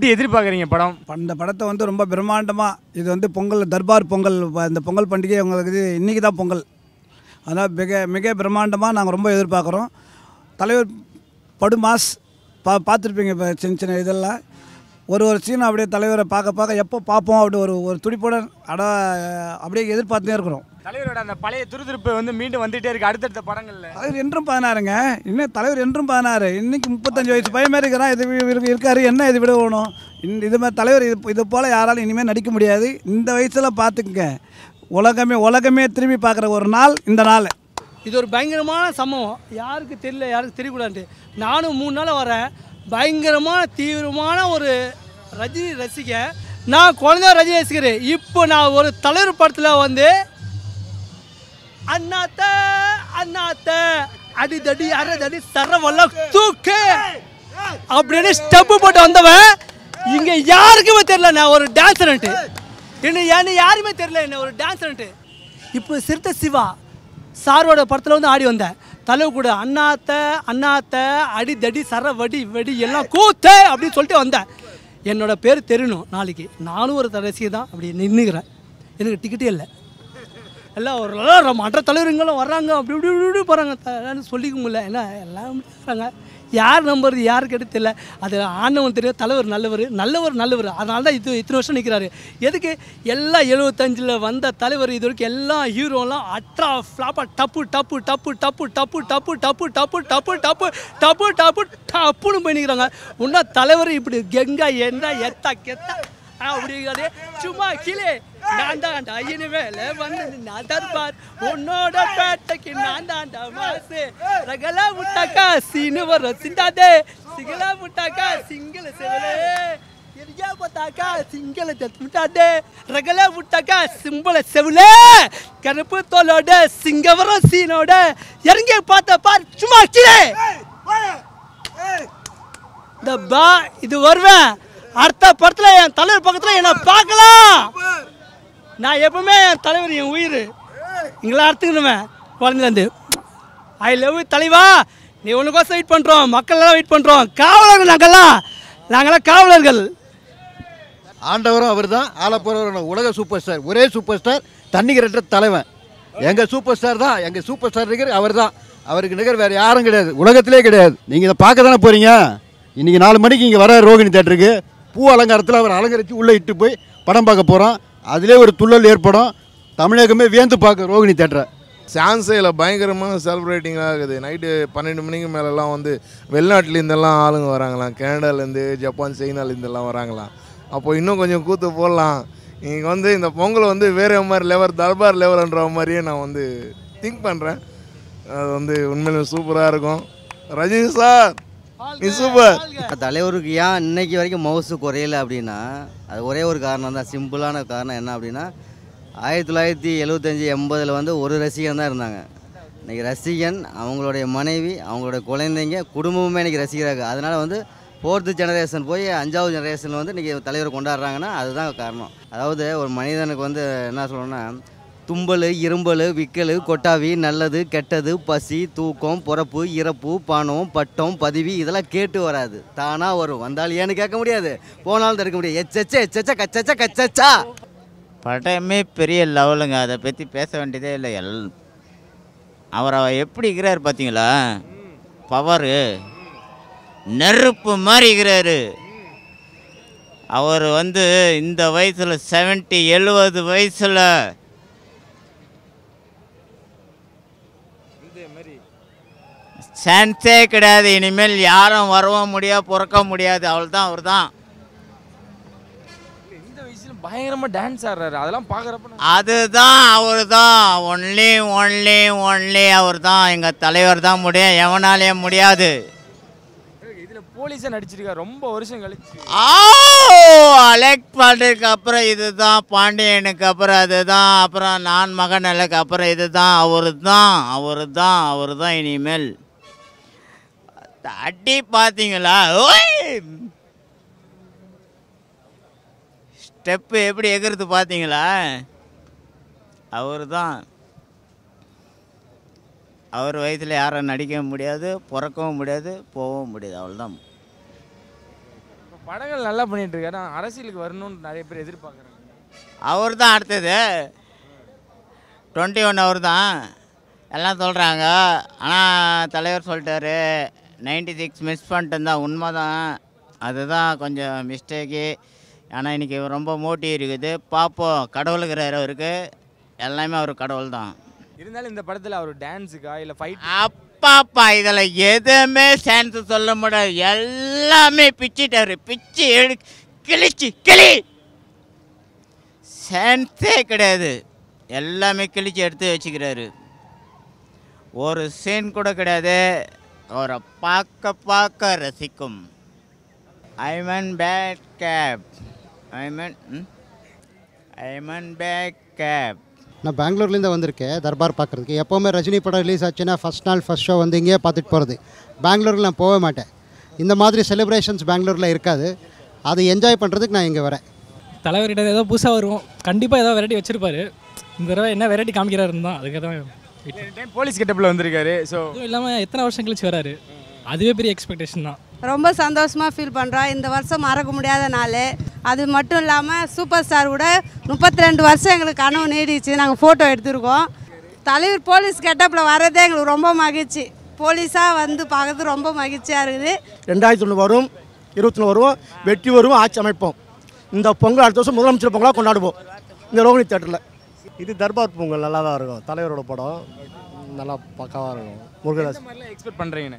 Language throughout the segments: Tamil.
எப்படி எதிர்பார்க்குறீங்க படம் இந்த படத்தை வந்து ரொம்ப பிரம்மாண்டமாக இது வந்து பொங்கல் தர்பார் பொங்கல் ப- இந்த பொங்கல் பண்டிகை உங்களுக்கு இது இன்றைக்கி தான் பொங்கல் அதனால் மிக மிக பிரம்மாண்டமாக நாங்கள் ரொம்ப எதிர்பார்க்குறோம் தலைவர் படு மாஸ் பா பார்த்துருப்பீங்க இப்போ சின்ன சின்ன இதெல்லாம் ஒரு ஒரு சீன் அப்படியே தலைவரை பார்க்க பார்க்க எப்போ பார்ப்போம் அப்படி ஒரு ஒரு துடிப்புடன் அட அப்படியே எதிர்பார்த்துட்டே இருக்கிறோம் தலைவரோட அந்த பழைய துருதுருப்பு வந்து மீண்டும் வந்துட்டே இருக்கு அடுத்தடுத்த படங்கள்ல தலைவர் என்றும் பதினாறுங்க இன்னும் தலைவர் என்றும் பதினாறு இன்னைக்கு முப்பத்தஞ்சு வயசு பையன் மாதிரி இருக்கிறான் இது வி- இருக்கு- இருக்காரு என்ன இது விட வேணும் இந்த இது மாதிரி தலைவர் இது இது போல் யாராலும் இனிமேல் நடிக்க முடியாது இந்த வயசில் பார்த்துக்குங்க உலகமே உலகமே திரும்பி பார்க்குற ஒரு நாள் இந்த நாள் இது ஒரு பயங்கரமான சம்பவம் யாருக்கு தெரியல யாருக்கு தெரியக்கூடாது நானும் மூணு நாள் வரேன் பயங்கரமான தீவிரமான ஒரு ரஜினி ரசிகன் நான் குழந்தை ரஜினி ரசிகர் இப்போ நான் ஒரு தலைவர் படத்தில் வந்து அண்ணாத்த அண்ணாத்த அடிதடி அரதடி சரவல்ல தூக்கு அப்படின்னு ஸ்டெப்பு போட்டு வந்தவன் இங்க யாருக்குமே தெரியல நான் ஒரு டான்ஸர்ன்ட்டு என்ன என்ன யாருமே தெரியல என்ன ஒரு டான்ஸர்ன்ட்டு இப்போ சிறுத்தை சிவா சாரோட படத்தில் வந்து ஆடி வந்தேன் தலைவர் கூட அண்ணாத்த அண்ணாத்த அடி தடி சர வடி வெடி எல்லாம் கூத்து அப்படின்னு சொல்லிட்டு வந்தேன் என்னோட பேர் தெரியணும் நாளைக்கு நானும் ஒரு ரசிகை தான் அப்படி நின்றுக்கிறேன் எனக்கு டிக்கெட்டே இல்லை எல்லாம் ஒரு எல்லாம் மற்ற தலைவருங்களும் வர்றாங்க அப்படி இப்படி இப்படி இப்படி போகிறாங்க சொல்லிக்க முடியல என்ன எல்லாம் வர்றாங்க யார் நம்புறது யாருக்கு எடுத்து தெரியல அது ஆண்டவன் தெரியும் தலைவர் நல்லவர் நல்லவர் நல்லவர் அதனால தான் இது இத்தனை வருஷம் நிற்கிறாரு எதுக்கு எல்லாம் எழுபத்தஞ்சில் வந்த தலைவர் இது வரைக்கும் எல்லா ஹீரோலாம் அட்ரா ஃப்ளாப்பாக டப்பு டப்பு டப்பு டப்பு டப்பு டப்பு டப்பு டப்பு டப்பு டப்பு டப்பு டப்பு டப்புன்னு போய் நிற்கிறாங்க இன்னும் தலைவர் இப்படி கெங்கா என்ன எத்தா கெத்தா அப்படிங்கிறது சும்மா கீழே நான் தாண்டா இனிமேல வந்து நான் தர்பார் உன்னோட பேட்டைக்கு நான் தாண்டா மாசு ரகலா முட்டாக்கா சீனு வர சிந்தாதே சிங்களா முட்டாக்கா சிங்கள செவலே எரியா பார்த்தாக்கா சிங்கள முட்டாதே ரகலா முட்டாக்கா சிம்பள செவலே கருப்பு தோலோட சிங்கவரம் சீனோட இறங்கி பார்த்த பார் சும்மா கீழே இந்த பா இது வருவேன் அடுத்த படத்தில் என் தலைவர் பக்கத்தில் என்னை பார்க்கலாம் நான் எப்பவுமே என் தலைவர் என் உயிர் இங்களா அறுத்துக்கணுவேன் குழந்தைலேருந்து ஐ லவ் தலைவா நீ உனக்கோசம் வெயிட் பண்ணுறோம் மக்கள் எல்லாம் வெயிட் பண்ணுறோம் காவலர்கள் நாங்கள்லாம் நாங்களாம் காவலர்கள் ஆண்டவரும் அவர் தான் ஆளப்போகிறவர் உலக சூப்பர் ஸ்டார் ஒரே சூப்பர் ஸ்டார் தண்ணிக்கிறற்ற தலைவன் எங்கள் சூப்பர் ஸ்டார் தான் எங்கள் சூப்பர் ஸ்டார் நிகர் அவர் தான் அவருக்கு நிகர் வேறு யாரும் கிடையாது உலகத்திலே கிடையாது நீங்கள் இதை பார்க்க தானே போகிறீங்க இன்றைக்கி நாலு மணிக்கு இங்கே வர ரோகிணி தேட்டருக்கு பூ அலங்காரத்தில் அவர் அலங்கரித்து உள்ளே இட்டு போய் படம் பார்க்க போகிறோம் அதிலே ஒரு துள்ளல் ஏற்படும் தமிழகமே வியந்து பார்க்க ரோகிணி தேட்டரை சான்ஸே இல்லை பயங்கரமாக செலிப்ரேட்டிங்காக இருக்குது நைட்டு பன்னெண்டு மணிக்கு மேலெல்லாம் வந்து வெளிநாட்டிலேருந்தெல்லாம் ஆளுங்க வராங்களாம் கனடாலேருந்து ஜப்பான் சைனாலேருந்தெல்லாம் வராங்களாம் அப்போ இன்னும் கொஞ்சம் கூத்து போடலாம் இங்கே வந்து இந்த பொங்கல் வந்து வேறு மாதிரி லெவல் தர்பார் லெவல்ன்ற மாதிரியே நான் வந்து திங்க் பண்ணுறேன் அது வந்து உண்மையிலும் சூப்பராக இருக்கும் ரஜினி சார் நீ சூப்பர் தலைவருக்கு ஏன் இன்னைக்கு வரைக்கும் மவுசு குறையல அப்படின்னா அது ஒரே ஒரு காரணம் தான் சிம்பிளான காரணம் என்ன அப்படின்னா ஆயிரத்தி தொள்ளாயிரத்தி எழுபத்தஞ்சி எண்பதில் வந்து ஒரு ரசிகன் தான் இருந்தாங்க இன்னைக்கு ரசிகன் அவங்களுடைய மனைவி அவங்களுடைய குழந்தைங்க குடும்பமுமே இன்னைக்கு ரசிகராக அதனால் வந்து ஃபோர்த்து ஜெனரேஷன் போய் அஞ்சாவது ஜெனரேஷன் வந்து இன்றைக்கி தலைவர் கொண்டாடுறாங்கன்னா அதுதான் காரணம் அதாவது ஒரு மனிதனுக்கு வந்து என்ன சொல்லணும்னா தும்பல் இரும்பல் விக்கல் கொட்டாவி நல்லது கெட்டது பசி தூக்கம் பிறப்பு இறப்பு பணம் பட்டம் பதவி இதெல்லாம் கேட்டு வராது தானாக வரும் வந்தாலும் ஏன்னு கேட்க முடியாது போனாலும் தடுக்க முடியாது எச்சச்ச எச்சச்ச கச்சச்ச கச்சச்சா படமே பெரிய லெவலுங்க அதை பற்றி பேச வேண்டியதே இல்லை எல் அவர் எப்படி இருக்கிறார் பார்த்தீங்களா பவரு நெருப்பு மாதிரி இருக்கிறாரு அவர் வந்து இந்த வயசில் செவன்ட்டி எழுபது வயசில் சான்ஸே கிடையாது இனிமேல் யாரும் வரவும் முடியாது பிறக்க முடியாது அவள் தான் அவர் தான் இந்த வயசுல பயங்கரமா டான்ஸ் ஆடுறாரு அதெல்லாம் பாக்குறப்ப அதுதான் அவர் தான் ஒன்லி ஒன்லி ஒன்லி அவர் தான் எங்கள் தலைவர் தான் முடியும் எவனாலேயே முடியாது இதுல போலீஸா நடிச்சிருக்காரு ரொம்ப வருஷம் கழிச்சு ஆ அலெக்ட் பண்ணுறதுக்கு அப்புறம் இதுதான் பாண்டியனுக்கு அப்புறம் அதுதான் அப்புறம் நான் மகனலுக்கு அப்புறம் இதுதான் அவர் தான் அவர் தான் அவர் தான் இனிமேல் அடி பார்த்தீங்களா ஓய் ஸ்டெப்பு எப்படி எகிறது பார்த்தீங்களா அவர் தான் அவர் வயசில் யாரும் நடிக்கவும் முடியாது பிறக்கவும் முடியாது போகவும் முடியாது அவ்வளோதான் படங்கள் நல்லா பண்ணிட்டு இருக்காரு ஆனா அரசியலுக்கு வரணும்னு நிறைய பேர் எதிர்பார்க்குறாங்க அவர் தான் அடுத்தது டுவெண்ட்டி ஒன் அவர் தான் எல்லாம் சொல்கிறாங்க ஆனால் தலைவர் சொல்லிட்டாரு நைன்டி சிக்ஸ் மிஸ் பண்ணிட்டு தான் உண்மை தான் அதுதான் கொஞ்சம் மிஸ்டேக்கு ஆனால் இன்றைக்கி ரொம்ப மோட்டி இருக்குது பார்ப்போம் கடவுளுங்கிறாரு அவருக்கு எல்லாமே அவர் கடவுள் தான் இருந்தாலும் இந்த படத்துல அவர் டான்ஸுக்கா இல்ல ஃபைட் அப்பாப்பா இதில் எதுவுமே சான்ஸ் சொல்ல முடியாது எல்லாமே பிச்சிட்டாரு பிச்சு எடு கிழிச்சு கிளி சான்ஸே கிடையாது எல்லாமே கிழிச்சு எடுத்து வச்சுக்கிறாரு ஒரு சீன் கூட கிடையாது அவரை பார்க்க பார்க்க ரசிக்கும் ஐமன் பேட் கேப் ஐமன் ஐமன் பேக் கேப் நான் பெங்களூர்லேருந்து வந்திருக்கேன் தர்பார் பார்க்குறதுக்கு எப்போவுமே ரஜினி படம் ரிலீஸ் ஆச்சுன்னா ஃபஸ்ட் நாள் ஃபஸ்ட் ஷோ வந்து இங்கேயே பார்த்துட்டு போகிறது பெங்களூரில் நான் போகவே மாட்டேன் இந்த மாதிரி செலிப்ரேஷன்ஸ் பெங்களூரில் இருக்காது அதை என்ஜாய் பண்ணுறதுக்கு நான் இங்கே வரேன் தலைவர்கிட்ட ஏதோ புதுசாக வரும் கண்டிப்பாக ஏதோ வெரைட்டி வச்சிருப்பாரு இந்த தடவை என்ன வெரைட்டி காமிக்கிறாருன்னு தான் அதுக்காக தான் டைம் போலீஸ் கெட்டப்பில் வந்திருக்காரு ஸோ அதுவும் இல்லாமல் எத்தனை வருஷம் கழிச்சு வராரு அதுவே பெரிய எக்ஸ்பெக்டேஷன் தான் ரொம்ப சந்தோஷமாக ஃபீல் பண்ணுறோம் இந்த வருஷம் மறக்க முடியாத நாள் அது மட்டும் இல்லாமல் சூப்பர் ஸ்டார் கூட முப்பத்தி ரெண்டு வருஷம் எங்களுக்கு கனவு நீடிச்சு நாங்கள் ஃபோட்டோ எடுத்திருக்கோம் தலைவர் போலீஸ் கெட்டப்பில் வர்றதே எங்களுக்கு ரொம்ப மகிழ்ச்சி போலீஸாக வந்து பார்க்கறது ரொம்ப மகிழ்ச்சியாக இருக்குது ரெண்டாயிரத்தி ஒன்று வரும் இருபத்தி ஒன்று வரும் வெற்றி வரும் ஆட்சி அமைப்போம் இந்த பொங்கல் அடுத்த வருஷம் முதலமைச்சர் பொங்கலாக கொண்டாடுவோம் இந்த ரோகிணி தேட்டரில் இது தர்பார் பொங்கல் நல்லா தான் இருக்கும் தலைவரோட படம் நல்லா பக்காவாக இருக்கும் முருகதாஸ் மாதிரிலாம் எக்ஸ்பெக்ட் பண்ணுறீங்கண்ணே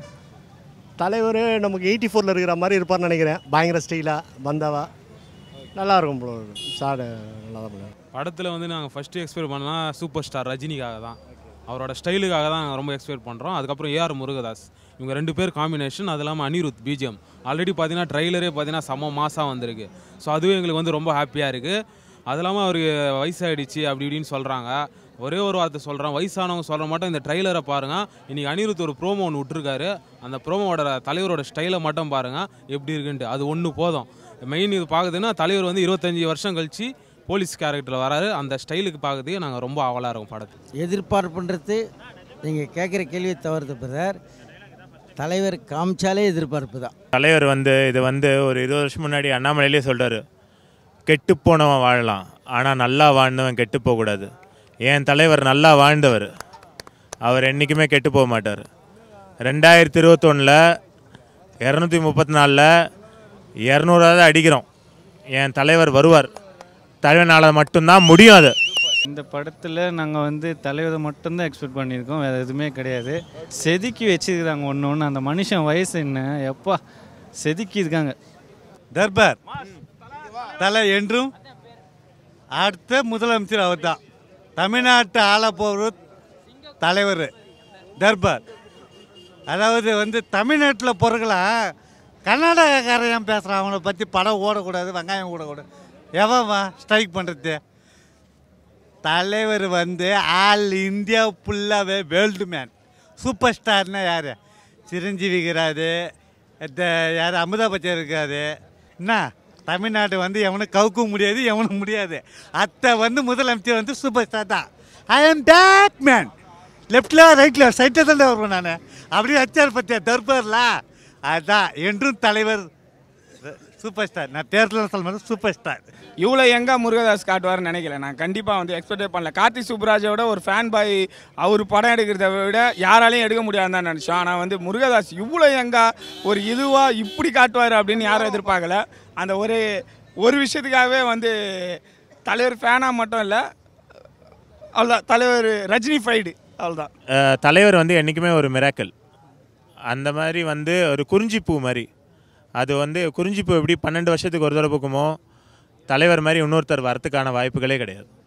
தலைவர் நமக்கு எயிட்டி ஃபோரில் இருக்கிற மாதிரி இருப்பார்னு நினைக்கிறேன் பயங்கர ஸ்டைலாக வந்தவா நல்லா இருக்கும் ப்ரோ சாடு நல்லா தான் பண்ணுவார் படத்தில் வந்து நாங்கள் ஃபஸ்ட்டு எக்ஸ்பெக்ட் பண்ணலாம் சூப்பர் ஸ்டார் ரஜினிக்காக தான் அவரோட ஸ்டைலுக்காக தான் நாங்கள் ரொம்ப எக்ஸ்பெக்ட் பண்ணுறோம் அதுக்கப்புறம் ஏஆர் முருகதாஸ் இவங்க ரெண்டு பேர் காம்பினேஷன் அது இல்லாமல் அனிருத் பிஜிஎம் ஆல்ரெடி பார்த்தீங்கன்னா ட்ரைலரே பார்த்தீங்கன்னா செம்ம மாசாக வந்திருக்கு ஸோ அதுவே எங்களுக்கு வந்து ரொம்ப ஹாப்பியாக இருக்குது அது இல்லாமல் அவருக்கு வயசாயிடுச்சு அப்படி இப்படின்னு சொல்கிறாங்க ஒரே ஒரு வார்த்தை சொல்கிறேன் வயசானவங்க சொல்கிற மட்டும் இந்த ட்ரைலரை பாருங்கள் இன்றைக்கி அனிருத் ஒரு ப்ரோமோ ஒன்று விட்டுருக்காரு அந்த ப்ரோமோவோட தலைவரோட ஸ்டைலை மட்டும் பாருங்கள் எப்படி இருக்குன்ட்டு அது ஒன்று போதும் மெயின் இது பார்க்குதுன்னா தலைவர் வந்து இருபத்தஞ்சி வருஷம் கழிச்சு போலீஸ் கேரக்டரில் வராரு அந்த ஸ்டைலுக்கு பார்க்கறதுக்கு நாங்கள் ரொம்ப ஆவலாக இருக்கும் படத்தை எதிர்பார்ப்புன்றது நீங்கள் கேட்குற கேள்வி தவறுது பிரதர் தலைவர் காமிச்சாலே எதிர்பார்ப்பு தான் தலைவர் வந்து இது வந்து ஒரு இருபது வருஷம் முன்னாடி அண்ணாமலையிலே சொல்கிறாரு கெட்டு போனவன் வாழலாம் ஆனால் நல்லா வாழ்ந்தவன் கெட்டு போகக்கூடாது என் தலைவர் நல்லா வாழ்ந்தவர் அவர் என்றைக்குமே கெட்டு போக மாட்டார் ரெண்டாயிரத்தி இருபத்தொன்னில் இரநூத்தி முப்பத்தி நாலில் இரநூறாவது அடிக்கிறோம் என் தலைவர் வருவார் தலைவனால் மட்டும்தான் முடியும் அது இந்த படத்தில் நாங்கள் வந்து தலைவரை மட்டும்தான் எக்ஸ்பெக்ட் பண்ணியிருக்கோம் வேறு எதுவுமே கிடையாது செதுக்கி வச்சுருக்காங்க ஒன்று ஒன்று அந்த மனுஷன் வயசு என்ன எப்பா செதுக்கி இருக்காங்க தர்பார் தலை என்றும் அடுத்த முதலமைச்சர் அவர் தான் தமிழ்நாட்டை ஆள போகிற தலைவர் தர்பார் அதாவது வந்து தமிழ்நாட்டில் பிறகுலாம் கர்நாடகாக்காரன் ஏன் பேசுகிறான் அவனை பற்றி படம் ஓடக்கூடாது வெங்காயம் ஓடக்கூடாது எவன் ஸ்ட்ரைக் பண்ணுறது தலைவர் வந்து ஆல் இந்தியா ஃபுல்லாகவே வேர்ல்டு மேன் சூப்பர் ஸ்டார்னா யார் சிரஞ்சீவி இருக்கிறாரு இந்த யார் அமிதாப் பச்சன் இருக்காரு என்ன தமிழ்நாடு வந்து எவனும் கவுக்கவும் முடியாது எவனும் முடியாது அத்தை வந்து முதலமைச்சர் வந்து சூப்பர் ஸ்டார் தான் ஐ ஆம் பேட் மேன் லெஃப்டில் ரைட்டில் சைட்டில் தான் வருவேன் நான் அப்படியே வச்சார் பத்தியா தர்பார்ல அதுதான் என்றும் தலைவர் சூப்பர் ஸ்டார் நான் தேர்தலில் சொல்ல மாட்டேன் சூப்பர் ஸ்டார் இவ்வளோ எங்கே முருகதாஸ் காட்டுவார்னு நினைக்கல நான் கண்டிப்பாக வந்து எக்ஸ்பெக்டே பண்ணல கார்த்திக் சுப்ராஜோட ஒரு ஃபேன் பாய் அவர் படம் எடுக்கிறத விட யாராலையும் எடுக்க முடியாதுன்னு தான் நினச்சோம் ஆனால் வந்து முருகதாஸ் இவ்வளோ எங்கா ஒரு இதுவாக இப்படி காட்டுவார் அப்படின்னு யாரும் எதிர்பார்க்கல அந்த ஒரு ஒரு விஷயத்துக்காகவே வந்து தலைவர் ஃபேனாக மட்டும் இல்லை அவ்வளோதான் தலைவர் ரஜினி ஃபைடு அவ்வளோதான் அஹ், தலைவர் வந்து என்றைக்குமே ஒரு மிராக்கல் அந்த மாதிரி வந்து ஒரு குறிஞ்சிப்பூ மாதிரி அது வந்து குறிஞ்சிப்பூ எப்படி பன்னெண்டு வருஷத்துக்கு ஒரு தடவை பூக்குமோ தலைவர் மாதிரி இன்னொருத்தர் வரத்துக்கான வாய்ப்புகளே கிடையாது